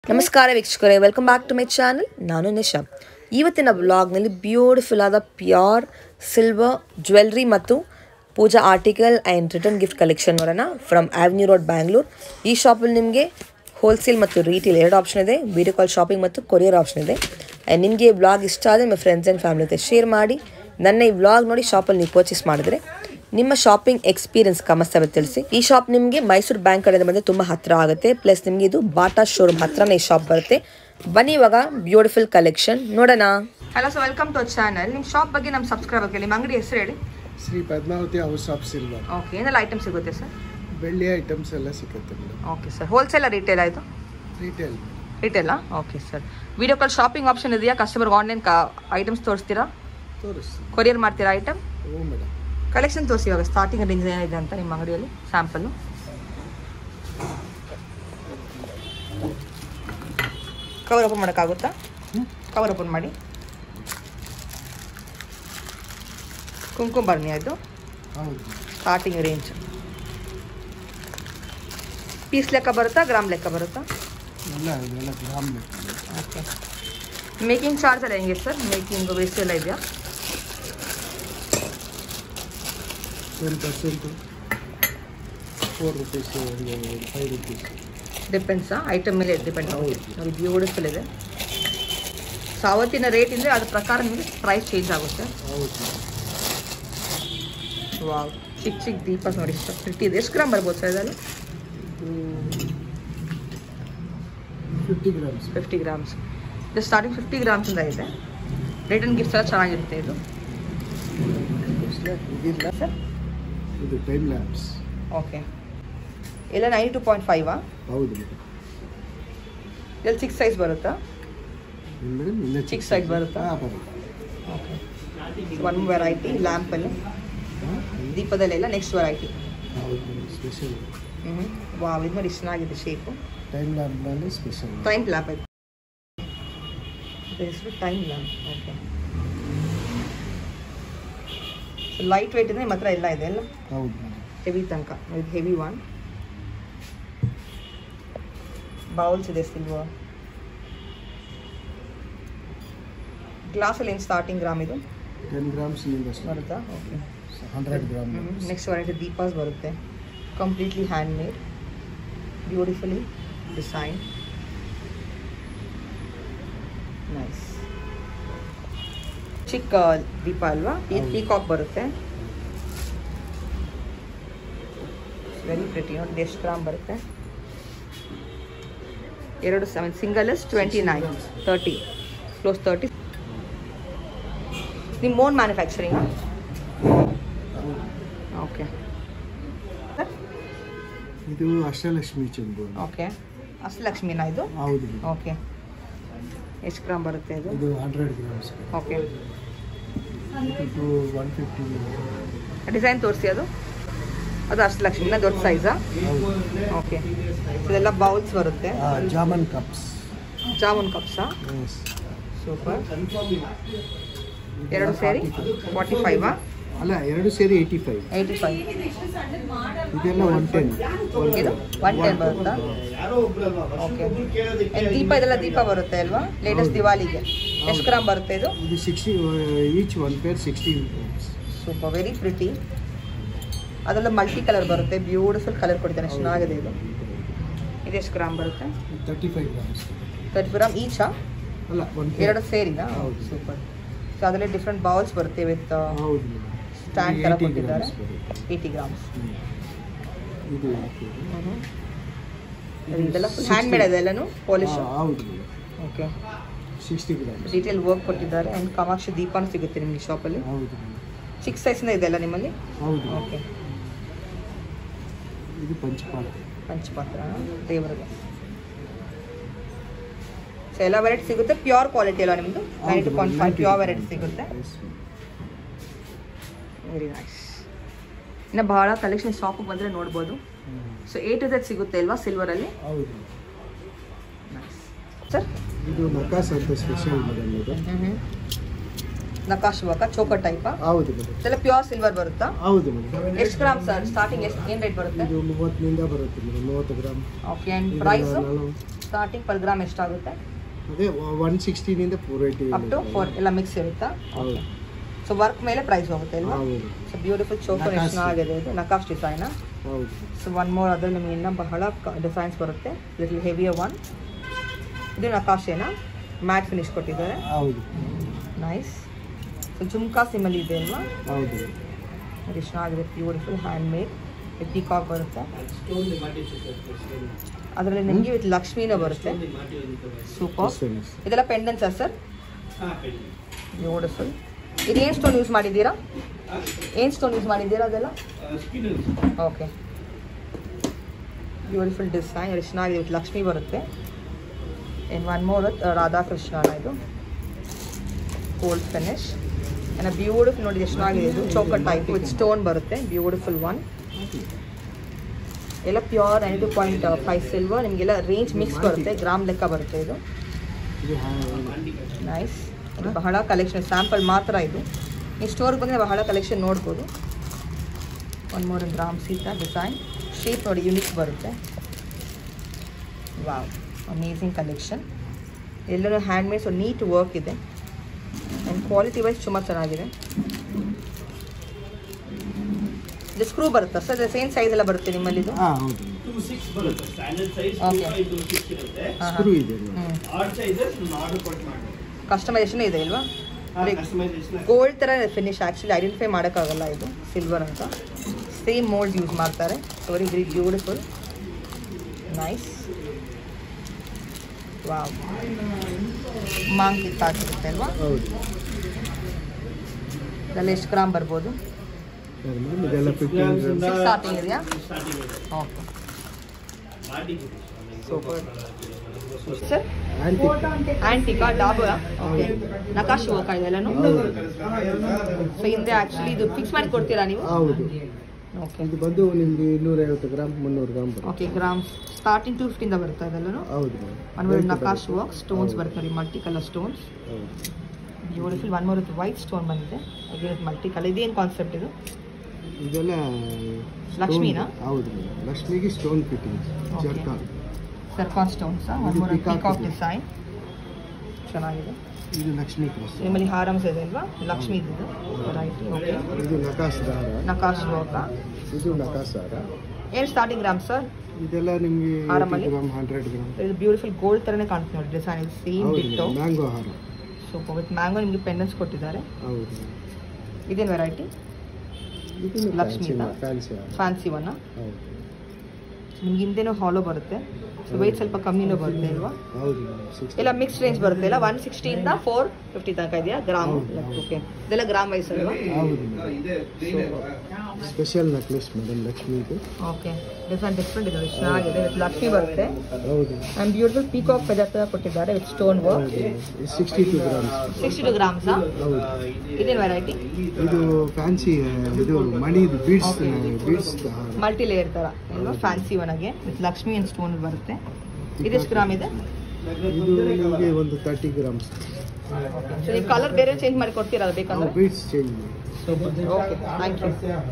ನಮಸ್ಕಾರ ವೀಕ್ಷಕರೇ welcome back to my channel ನಾನು ನಿಶಾ ಇವತ್ತಿನ ಬ್ಲಾಗ್ನಲ್ಲಿ ಬ್ಯೂಟಿಫುಲ್ ಆದ ಪ್ಯೂರ್ ಸಿಲ್ವರ್ ಜ್ಯುವೆಲ್ರಿ ಮತ್ತು puja article and return gift collection ನೋಡೋಣ ಫ್ರಮ್ ಆವ್ನ್ಯೂ ರೋಡ್ ಬ್ಯಾಂಗ್ಳೂರ್ ಈ ಶಾಪಲ್ಲಿ ನಿಮಗೆ ಹೋಲ್ಸೇಲ್ ಮತ್ತು ರೀಟೇಲ್ ಎರಡು ಆಪ್ಷನ್ ಇದೆ ವಿಡಿಯೋ ಕಾಲ್ ಶಾಪಿಂಗ್ ಮತ್ತು ಕೊರಿಯರ್ ಆಪ್ಷನ್ ಇದೆ ಆ್ಯಂಡ್ ನಿಮಗೆ ಈ ಬ್ಲಾಗ್ ಇಷ್ಟ ಆದರೆ ನಿಮ್ಮ ಫ್ರೆಂಡ್ಸ್ ಆ್ಯಂಡ್ ಫ್ಯಾಮಿಲಿ ಜೊತೆ ಶೇರ್ ಮಾಡಿ ನನ್ನ ಈ ಬ್ಲಾಗ್ ನೋಡಿ ಶಾಪಲ್ಲಿ ನೀವು ಪರ್ಚೇಸ್ ಮಾಡಿದ್ರೆ ನಿಮ್ಮ ಶಾಪಿಂಗ್ ಎಕ್ಸ್ಪೀರಿಯನ್ಸ್ ಕಮಸ್ತವೆ ತಿಳಿಸಿ ಈ ಶಾಪ್ ನಿಮಗೆ ಮೈಸೂರು ಬ್ಯಾಂಕ್ ಕಡೆಯಿಂದ ಬಂದರೆ ತುಂಬ ಹತ್ತಿರ ಆಗುತ್ತೆ ಪ್ಲಸ್ ನಿಮಗೆ ಇದು ಬಾಟಾ ಶೋರೂಮ್ ಹತ್ರನೇ ಈ ಶಾಪ್ ಬರುತ್ತೆ ಬನ್ನಿ ಇವಾಗ ಬ್ಯೂಟಿಫುಲ್ ಕಲೆಕ್ಷನ್ ನೋಡೋಣ hello so welcome to channel ನಿಮ್ಮ ಶಾಪ್ ಬಗ್ಗೆ ನಮ್ಮ ಸಬ್ಸ್ಕ್ರೈಬರ್ ನಿಮ್ಮ ಅಂಗಡಿ ಹೆಸರು ಹೇಳಿ Shri Padmavathi house of silver okay ಏನೆಲ್ಲ ಐಟಮ್ ಸಿಗುತ್ತೆ ಸರ್ ಬೆಳ್ಳಿ ಐಟಮ್ಸ್ ಎಲ್ಲ ಸಿಗುತ್ತೆ madam okay sir wholesale retail ಆಯಿತು ರಿಟೇಲ್ ರಿಟೇಲಾ okay sir video call shopping option ಇದೆಯಾ ಕಸ್ಟಮರ್ಗೆ ಆನ್ಲೈನ್ ಕಾ ಐಟಮ್ಸ್ ತೋರಿಸ್ತೀರಾ ತೋರಿಸ್ತೀನಿ ಕೊರಿಯರ್ ಮಾಡ್ತೀರಾ ಐಟಮ್ ಹ್ಞೂ ಮೇಡಮ್ ಕಲೆಕ್ಷನ್ ತೋರಿಸಿ ಇವಾಗ ಸ್ಟಾರ್ಟಿಂಗ್ ರೇಂಜ್ ಏನಿದೆ ಅಂತ ನಿಮ್ಮ ಅಂಗಡಿಯಲ್ಲಿ ಸ್ಯಾಂಪಲ್ಲು ಕವರ್ ಓಪನ್ ಮಾಡೋಕ್ಕಾಗುತ್ತಾ ಕವರ್ ಓಪನ್ ಮಾಡಿ ಕುಂಕುಮ ಬರ್ನಿ ಅದು ಹೌದು ಸ್ಟಾರ್ಟಿಂಗ್ ರೇಂಜ್ ಪೀಸ್ ಲೆಕ್ಕ ಬರುತ್ತಾ ಗ್ರಾಮ್ ಲೆಕ್ಕ ಬರುತ್ತಾ ಎಲ್ಲ ಇದೆಲ್ಲ ಗ್ರಾಮ್ ಓಕೆ ಮೇಕಿಂಗ್ ಚಾರ್ಜ್ ಎಲ್ಲ ಹೆಂಗೆ ಸರ್ ಮೇಕಿಂಗ್ ವೇಸ್ಟ್ ಎಲ್ಲ ಇದೆಯಾ ten percent four rupees five rupees ಡಿಪೆಂಡ್ಸಾ ಐಟಮ್ ಮೇಲೆ ಡಿಪೆಂಡ್ ಹೌದು. ನೋಡಿ ಬ್ಯೂಟಿಫುಲ್ ಇದೆ ಸೊ ಅವತ್ತಿನ ರೇಟ್ ಇದ್ದರೆ ಅದ್ರ ಪ್ರಕಾರ ನಿಮಗೆ ಪ್ರೈಸ್ ಚೇಂಜ್ ಆಗುತ್ತೆ ಹೌದು ವಾವ್ ಚಿಕ್ಕ ಚಿಕ್ಕ ದೀಪ ನೋಡಿ ಎಷ್ಟು ಪ್ರಿಟಿ ಇದೆ ಎಷ್ಟು ಗ್ರಾಮ್ ಬರ್ಬೋದು ಸರ್ ಇದರಲ್ಲಿ ಫಿಫ್ಟಿ ಗ್ರಾಮ್ಸ್ ಫಿಫ್ಟಿ ಗ್ರಾಮ್ಸ್ ಇದು ಸ್ಟಾರ್ಟಿಂಗ್ ಫಿಫ್ಟಿ ಗ್ರಾಮ್ಸಿಂದ ಇದೆ ರಿಟರ್ನ್ ಗಿಫ್ಟ್ಸ್ ಎಲ್ಲ ಚೆನ್ನಾಗಿರುತ್ತೆ ಇದು ಇದಿಲ್ಲ ಸರ್ ಇದು ಟೈಮ್ ಲ್ಯಾಬ್ಸ್ ಓಕೆ ಎಲ್ಲ ನೈಂಟಿ ಟು ಪಾಯಿಂಟ್ ಫೈವಾ ಹೌದು ಮೇಡಮ್ ಇದರಲ್ಲಿ ಸಿಕ್ಸ್ ಸೈಜ್ ಬರುತ್ತಾ ಏನು ಮೇಡಮ್ ಇನ್ನೂ ಚಿಕ್ಕ size ಬರುತ್ತಾ? ಹಾಂ ಬರುತ್ತೆ ಓಕೆ ಒನ್ ವೆರೈಟಿ ಲ್ಯಾಂಪಲ್ಲಿ ಹಾಂ ದೀಪದಲ್ಲೆಲ್ಲ ನೆಕ್ಸ್ಟ್ ವೆರೈಟಿ ಹೌದು ಮೇಡಮ್ ಸ್ಪೆಷಲ್ ಹ್ಞೂ ವಾವ್ ಇದು ನೋಡಿ ಎಷ್ಟು ಚೆನ್ನಾಗಿದೆ ಶೇಪು ಟೈಮ್ ಲ್ಯಾಬ್ನಲ್ಲಿ ಸ್ಪೆಷಲ್ ಟೈಮ್ ಲ್ಯಾಪ್ ಆಯ್ತು ಹೆಸರು time lap okay light weight ಇದೆ ನಿಮ್ಮ ಹತ್ರ ಎಲ್ಲ ಇದೆ ಎಲ್ಲ ಹೌದು ಮೇಡಮ್ ಹೆವಿ ತನಕ ಇದು ಹೆವಿ ಒನ್ ಬೌಲ್ಸ್ ಇದೆ ಸಿಲ್ವರ್ ಗ್ಲಾಸಲ್ಲಿ ಏನು ಸ್ಟಾರ್ಟಿಂಗ್ ಗ್ರಾಮ್ ಇದು ಟೆನ್ ಗ್ರಾಮ್ಸ್ನಿಂದ ಬರುತ್ತಾ okay hundred gram next variety ದೀಪಾಸ್ ಬರುತ್ತೆ completely hand made beautifully design nice ಚಿಕ್ಕ ದೀಪ ಅಲ್ವಾ ಈ ಹೌದು. ಪೀಕಾಕ್ ಬರುತ್ತೆ ವೆರಿ ಪ್ರಿಟಿ ನೋಡಿ ಎಷ್ಟು ಗ್ರಾಮ್ ಬರುತ್ತೆ ಎರಡು seven single S twenty nine thirty close thirty ನಿಮ್ಮ ಓನ್ ಮ್ಯಾನುಫ್ಯಾಕ್ಚರಿಂಗಾ ಓಕೆ ಇದು ಅಷ್ಟಲಕ್ಷ್ಮಿ ಚೆಂಬು ಓಕೆ ಅಷ್ಟಲಕ್ಷ್ಮಿನಾ ಇದು ಹೌದು ಮೇಡಮ್. ಓಕೆ ಎಷ್ಟು ಗ್ರಾಮ್ ಬರುತ್ತೆ ಇದು ಇದು ಹಂಡ್ರೆಡ್ ಗ್ರಾಮ್ಸ್ ಓಕೆ ಇದು ಒನ್ ಫಿಫ್ಟಿ ಡಿಸೈನ್ ತೋರಿಸಿ ಅದು ಅದು ಅಷ್ಟಲಕ್ಷ್ಮಿನ ದೊಡ್ಡ ಸೈಜಾ ಹೌದು ಓಕೆ ಇದೆಲ್ಲ ಬೌಲ್ಸ್ ಬರುತ್ತೆ ಜಾಮನ್ ಕಪ್ಸ್ ಜಾಮೂನ್ ಕಪ್ಸಾ ಸೂಪರ್ ಎರಡು ಸೇರಿ ಫಾರ್ಟಿ ಫೈವಾ ಅಲ್ಲ ಎರಡು ಸೇರಿ ಏಯ್ಟಿ ಫೈವ್ ಏಯ್ಟಿ ಫೈವ್ ಇದೆಲ್ಲ ಒನ್ ಟೆನ್ ಇದು ಒನ್ ಟೆನ್ ಬರುತ್ತಾ ಓಕೆ ದೀಪ ಇದೆಲ್ಲ ದೀಪ ಬರುತ್ತೆ ಅಲ್ವಾ ಲೇಟೆಸ್ಟ್ ದಿವಾಲಿಗೆ ಎಷ್ಟು ಗ್ರಾಮ್ ಬರುತ್ತೆ ಇದು ಇದು sixty each one pair sixty super very pretty ಅದೆಲ್ಲ ಮಲ್ಟಿ ಕಲರ್ ಬರುತ್ತೆ ಬ್ಯೂಟಿಫುಲ್ ಕಲರ್ ಕೊಡ್ತಾನೆ ಚೆನ್ನಾಗಿದೆ ಇದು ಇದು ಎಷ್ಟು ಗ್ರಾಮ್ ಬರುತ್ತೆ thirty five grams thirty gram ಈಚಾ ಅಲ್ಲ ಒನ್ ಎರಡು ಸೇರಿನಾ ಹೌದು. ಸೂಪರ್ ಸೊ ಅದರಲ್ಲಿ ಡಿಫ್ರೆಂಟ್ ಬೌಲ್ಸ್ ಬರುತ್ತೆ ವಿತ್ ಹೌದು ಸ್ಟ್ಯಾಂಡ್ ಥರ ಕೊಟ್ಟಿದ್ದಾರೆ ಏಯ್ಟಿ ಗ್ರಾಮ್ಸ್ ಹ್ಮ್. ಇದು ಇದೆಲ್ಲ ಫುಲ್ ಹ್ಯಾಂಡ್ ಮೇಡ್ ಅದೆಲ್ಲನು ಪಾಲಿಶ್ ಹಾ, ಹೌದು okay sixty grams detail work ಕೊಟ್ಟಿದ್ದಾರೆ ಆ್ಯಂಡ್ ಕಾಮಾಕ್ಷಿ ದೀಪನೂ ಸಿಗುತ್ತೆ ನಿಮಗೆ ಶಾಪಲ್ಲಿ ಹೌದು ಸಿಕ್ಸ್ ಸೈಜ್ನ ಇದೆಲ್ಲ ನಿಮ್ಮಲ್ಲಿ ಹೌದು ಓಕೆ ಇದು ಪಂಚಪಾಲ ಪಂಚಪಾತ್ರ ದೇವರಿಗೆ ಸೊ ಎಲ್ಲ ವೆರೈಟಿ ಸಿಗುತ್ತೆ ಪ್ಯೂರ್ ಕ್ವಾಲಿಟಿ ಅಲ್ಲ ನಿಮ್ಮದು nine two point five pure variety ಸಿಗುತ್ತೆ ವೆರಿ ನೈಸ್ ಇನ್ನು ಬಹಳ ಕಲೆಕ್ಷನ್ ಶಾಪಿಗೆ ಬಂದರೆ ನೋಡ್ಬೋದು ಸೊ ಏ ಟು ಝೆಡ್ ಸಿಗುತ್ತೆ ಅಲ್ವಾ ಸಿಲ್ವರಲ್ಲಿ ಹೌದು ಸರ್ ಇದು ನಕಾಸ್ ಅಂತ ಸ್ಪೆಷಲ್ ಮೇಡಮ್ ಇದು ನಕಾಶ್ ವರ್ಕ ಚೋಕ ಟೈಪಾ ಹೌದು ಮೇಡಮ್ ಇದೆಲ್ಲ ಪ್ಯೂರ್ ಸಿಲ್ವರ್ ಬರುತ್ತಾ ಹೌದು ಮೇಡಮ್ ಎಷ್ಟು ಗ್ರಾಮ್ ಸರ್ ಸ್ಟಾರ್ಟಿಂಗ್ ಎಷ್ಟು ಏನು ರೇಟ್ ಬರುತ್ತೆ ಇದು ಮೂವತ್ತರಿಂದ ಬರುತ್ತೆ ಮೇಡಮ್ ಮೂವತ್ತು ಗ್ರಾಮ್ ಓಕೆ ಆ್ಯಂಡ್ ಇದು ಪ್ರೈಸ್ ನಲವತ್ತು- ಸ್ಟಾರ್ಟಿಂಗ್ ಪರ್ ಗ್ರಾಮ್ ಎಷ್ಟಾಗುತ್ತೆ ಅದೇ ಒನ್ ಸಿಕ್ಸ್ಟೀನಿಂದ four eighty up to four ಎಲ್ಲ ಮಿಕ್ಸ್ ಇರುತ್ತಾ ಹೌದು ಸೊ ವರ್ಕ್ ಮೇಲೆ ಪ್ರೈಸ್ ಹೋಗುತ್ತೆ ಅಲ್ವಾ ಹೌದು ಸೊ ಬ್ಯೂಟಿಫುಲ್ ಚೋಕರ್ ಎಷ್ಟು ನಕಾಶ್. ಚೆನ್ನಾಗಿದೆ ಇದು ನಕಾಶ್ ಡಿಸೈನ್ ಹೌದು ಸೊ ಒನ್ ಮೋರ್ ಅದ್ರಲ್ಲಿ ನಿಮಗೆ ಇನ್ನೂ ಬಹಳ ಡಿಸೈನ್ಸ್ ಬರುತ್ತೆ ಲಿಟಲ್ ಹೆವಿಯರ್ ಒನ್ ಇದು ನಕಾಶೆನ ಮ್ಯಾಟ್ ಫಿನಿಶ್ ಕೊಟ್ಟಿದ್ದಾರೆ ಹೌದು ನೈಸ್ ಸೊ ಜುಮ್ಕಾ ಸಿಮಲ್ ಇದೆ ಅಲ್ವಾ ಹೌದು ಅದು ಎಷ್ಟು ಚೆನ್ನಾಗಿದೆ ಬ್ಯೂಟಿಫುಲ್ ಹ್ಯಾಂಡ್ ಮೇಡ್ ಪಿಕಾಕ್ ಬರುತ್ತೆ ಅದರಲ್ಲಿ ನಿಮಗೆ ವಿತ್ ಲಕ್ಷ್ಮೀನೂ ಬರುತ್ತೆ ಸೂಪರ್ Service. ಇದೆಲ್ಲ ಪೆಂಡೆನ್ಸಾ ಸರ್ ಬ್ಯೂಟಿಫುಲ್ ಇದೇನು ಸ್ಟೋನ್ ಯೂಸ್ ಮಾಡಿದ್ದೀರಾ ಏನು ಸ್ಟೋನ್ ಯೂಸ್ ಮಾಡಿದ್ದೀರಾ ಅದೆಲ್ಲ ಓಕೆ ಬ್ಯೂಟಿಫುಲ್ ಡಿಸೈನ್ ಎಷ್ಟು ಚೆನ್ನಾಗಿದೆ ವಿತ್ ಲಕ್ಷ್ಮಿ ಬರುತ್ತೆ in one more with Radhakrishna ಇದು ಗೋಲ್ಡ್ ಫಿನಿಶ್ ಆ್ಯಂಡ್ ಬ್ಯೂಟಿಫುಲ್ ನೋಡಿ ಎಷ್ಟು ಚೆನ್ನಾಗಿದೆ ಇದು ಚೌಕಟ್ ಟೈಪ್ ವಿತ್ ಸ್ಟೋನ್ ಬರುತ್ತೆ ಬ್ಯೂಟಿಫುಲ್ ಒನ್ ಎಲ್ಲ pure ninety point five silver ನಿಮಗೆಲ್ಲ ರೇಂಜ್ ಮಿಕ್ಸ್ ಬರುತ್ತೆ ಗ್ರಾಮ್ ಲೆಕ್ಕ ಬರುತ್ತೆ ಇದು ಇದು ನೈಸ್ ಇದು ಬಹಳ ಕಲೆಕ್ಷನ್ ಸ್ಯಾಂಪಲ್ ಮಾತ್ರ ಇದು ನೀವು ಸ್ಟೋರ್ಗೆ ಬಂದರೆ ಬಹಳ ಕಲೆಕ್ಷನ್ ನೋಡ್ಬೋದು one more gram Sita design shape ನೋಡಿ ಯುನಿಕ್ ಬರುತ್ತೆ ವಾವ್ ಅಮೇಝಿಂಗ್ ಕಲೆಕ್ಷನ್ ಎಲ್ಲರೂ hand made so neat work ಇದೆ ಆ್ಯಂಡ್ ಕ್ವಾಲಿಟಿ ವೈಸ್ ತುಂಬ ಚೆನ್ನಾಗಿದೆ ಇದು ಸ್ಕ್ರೂ ಬರುತ್ತಾ ಸರ್ ಸೇಮ್ ಸೈಜ್ ಎಲ್ಲ ಬರುತ್ತೆ ನಿಮ್ಮಲ್ಲಿ ಇದು ಹಾಂ ಹೌದು ಟೂ ಸಿಕ್ಸ್ ಬರುತ್ತೆ standard size Okay. Five two six ಇರುತ್ತೆ ಹಾಂ ಸ್ಕ್ರೂ ಇದೆ ನೋಡಿ. ಹ್ಞೂ ಆರ್ಡ್ ಸೈಜಸ್ ಆರ್ಡರ್ ಕೊಟ್ಟು ಮಾಡಿ ಕಸ್ಟಮೈಸೇಷನ್ ಇದೆ ಇಲ್ವಾ ಕಸ್ಟಮೈಸೇಷನ್ ಗೋಲ್ಡ್ ಥರ ಫಿನಿಶ್ ಆ್ಯಕ್ಚುಲಿ ಐಡೆಂಟಿಫೈ ಮಾಡೋಕ್ಕಾಗಲ್ಲ ಇದು ಸಿಲ್ವರ್ ಅಂತ ಸೇಮ್ ಮೋಲ್ಡ್ ಯೂಸ್ ಮಾಡ್ತಾರೆ so very very beautiful nice wow ಮಾಂಗ್ ಕಿತ್ ಹಾಕಿರುತ್ತೆ ಅಲ್ವಾ ಹೌದು ಇದೆಲ್ಲ ಎಷ್ಟು ಗ್ರಾಮ್ ಬರ್ಬೋದು ಅದ್ರ ಮೇಲೆ ಇದೆಲ್ಲ ಫಿಫ್ಟೀನ್ ಗ್ರಾಮ್ಸ್ ಸಿಕ್ಸ್ ಸ್ಟಾರ್ಟಿಂಗ್ ಇದೆಯಾ ಸ್ಟಾರ್ಟಿಂಗ್ ಇದೆ ಓಕೆ ಮಾಡಿ ಸೂಪರ್ ಸರ್ ಆ್ಯಂಟಿ ಆ್ಯಂಟಿಕಾ ಡಾಬಾ ಓಕೆ ನಕಾಶಿ ವರ್ಕ್ ಇದೆಲ್ಲನು ಸೊ ಹಿಂದೆ ಆ್ಯಕ್ಚುಲಿ ಇದು ಫಿಕ್ಸ್ ಮಾಡಿ ಕೊಡ್ತೀರಾ ನೀವು ಹೌದು ಓಕೆ ಇದು ಬಂದು ನಿಮಗೆ ಇನ್ನೂರೈವತ್ತು ಗ್ರಾಮ್ ಮುನ್ನೂರು ಗ್ರಾಮ್ ಬರುತ್ತೆ ಓಕೆ ಗ್ರಾಮ್ಸ್ ಸ್ಟಾರ್ಟಿಂಗ್ ಟು ಫಿಫ್ಟಿಂದ ಬರುತ್ತೆ ಅದೆಲ್ಲನು ಹೌದು ಒನ್ ಮೋರ್ ನಕಾಶ್ ವರ್ಕ್ ಸ್ಟೋನ್ಸ್ ಬರುತ್ತೆ ನೋಡಿ ಮಲ್ಟಿ ಕಲರ್ ಸ್ಟೋನ್ಸ್ ಹೌದು beautiful one more with white stone ಬಂದಿದೆ ಮಲ್ಟಿ ಕಲರ್ ಇದೇನು ಕಾನ್ಸೆಪ್ಟ್ ಇದು ಇದೆಲ್ಲ ಲಕ್ಷ್ಮೀನಾ? stone- ಹೌದು ಲಕ್ಷ್ಮಿಗೆ stone fitting Okay. Zircon zircon stones one ಇದು ಮೋರ್ peacock ಪಿಕಾಕ್ ಇದೆ. ಡಿಸೈನ್ ಚೆನ್ನಾಗಿದೆ ಇದು ಲಕ್ಷ್ಮಿ ಕ್ರಾಸ್ ನಿಮ್ಮಲ್ಲಿ ಹಾರಮ್ಸ್ ಇದೆ ಅಲ್ವಾ ಲಕ್ಷ್ಮಿ ಇದು ವೆರೈಟಿ ಓಕೆ ಇದು ನಕಾಸ್ ದಾರ ನಕಾಶ್ ವರ್ಕ್ ಇದು ನಕಾಸ್ ದಾರ ಏನು ಸ್ಟಾರ್ಟಿಂಗ್ ಗ್ರಾಮ್ ಸರ್ ಇದೆಲ್ಲ ನಿಮಗೆ ಹಾರಮಲ್ಲಿ? ಗ್ರಾಮ್ ಹಂಡ್ರೆಡ್ ಗ್ರಾಮ್ ಇದು ಬ್ಯೂಟಿಫುಲ್ ಗೋಲ್ಡ್ ಥರನೇ ಕಾಣ್ತದೆ ನೋಡಿ ಡಿಸೈನ್ ಇದು ಸೇಮ್ ಡಿಟ್ಟೋ ಹೌದು ಮ್ಯಾಂಗೋ ಹಾರ ಸೂಪರ್ ವಿತ್ ಮ್ಯಾಂಗೋ ನಿಮಗೆ ಪೆಂಡೆನ್ಸ್ ಕೊಟ್ಟಿದ್ದಾರೆ ಹೌದು ಇದೇನು ವೆರೈಟಿ ಇದು ಲಕ್ಷ್ಮಿದಾ? ಫ್ಯಾನ್ಸಿ ಫ್ಯಾನ್ಸಿ ಒನ್ನ ಹೌದು ನಿಮ್ಗೆ ಹಿಂದೆನೂ ಹಾಲೋ ಬರುತ್ತೆ ಸೊ ವೆಯ್ಟ್ ಸ್ವಲ್ಪ ಕಮ್ಮಿನೂ ಬರುತ್ತೆ ಅಲ್ವಾ ಹೌದು ಸಿಕ್ಸ್ ಎಲ್ಲ ಮಿಕ್ಸ್ ರೇಂಜ್ ಬರುತ್ತೆ ಇಲ್ಲ ಒನ್ ಸಿಕ್ಸ್ಟಿಯಿಂದ ಫೋರ್ ಫಿಫ್ಟಿ ತನಕ ಇದೆಯಾ ಗ್ರಾಮ್ ಓಕೆ ಇದೆಲ್ಲ ಗ್ರಾಮ್ ವೈಸ್ ಅಲ್ವಾ ಹೌದು ಸ್ಪೆಷಲ್ ನೆಕ್ಲೆಸ್ ಮೇಡಮ್ ಲಕ್ಷ್ಮಿದು ಓಕೆ ಡಿಫ್ರೆಂಟ್ ಡಿಫ್ರೆಂಟ್ ಇದೆ ಎಷ್ಟು ಚೆನ್ನಾಗಿದೆ ವಿತ್ ಲಕ್ಷ್ಮಿ ಬರುತ್ತೆ ಹೌದು ಆ್ಯಂಡ್ ಬ್ಯೂಟಿಫುಲ್ ಪೀಕಾಕ್ ಪದಾರ್ಥ ಕೊಟ್ಟಿದ್ದಾರೆ with stone work sixty two grams sixty two ಗ್ರಾಮ್ಸಾ ಹೌದು ಇದೇನು ವೆರೈಟಿ ಇದು ಫ್ಯಾನ್ಸಿ ಇದು ಮಣಿದು ಬೀಡ್ಸ್ ಬೀಡ್ಸ್ ಮಲ್ಟಿ ಲೇಯರ್ ಥರ ಅಲ್ವಾ ಫ್ಯಾನ್ಸಿ ಒಳಗೆ ವಿತ್ ಲಕ್ಷ್ಮಿ ಅಂಡ್ ಸ್ಟೋನ್ ಬರುತ್ತೆ ಇದೆಷ್ಟು ಗ್ರಾಮ್ ಇದೆ ಇದು ನಿಮಗೆ ಒಂದು ತರ್ಟಿ ಗ್ರಾಮ್ಸ್ ಸೊ ನೀವು ಕಲರ್ ಬೇರೆ ಚೇಂಜ್ ಮಾಡಿ ಕೊಡ್ತೀರಾ ಅದು ಬೇಕಂದ್ರೆ beads change okay thank you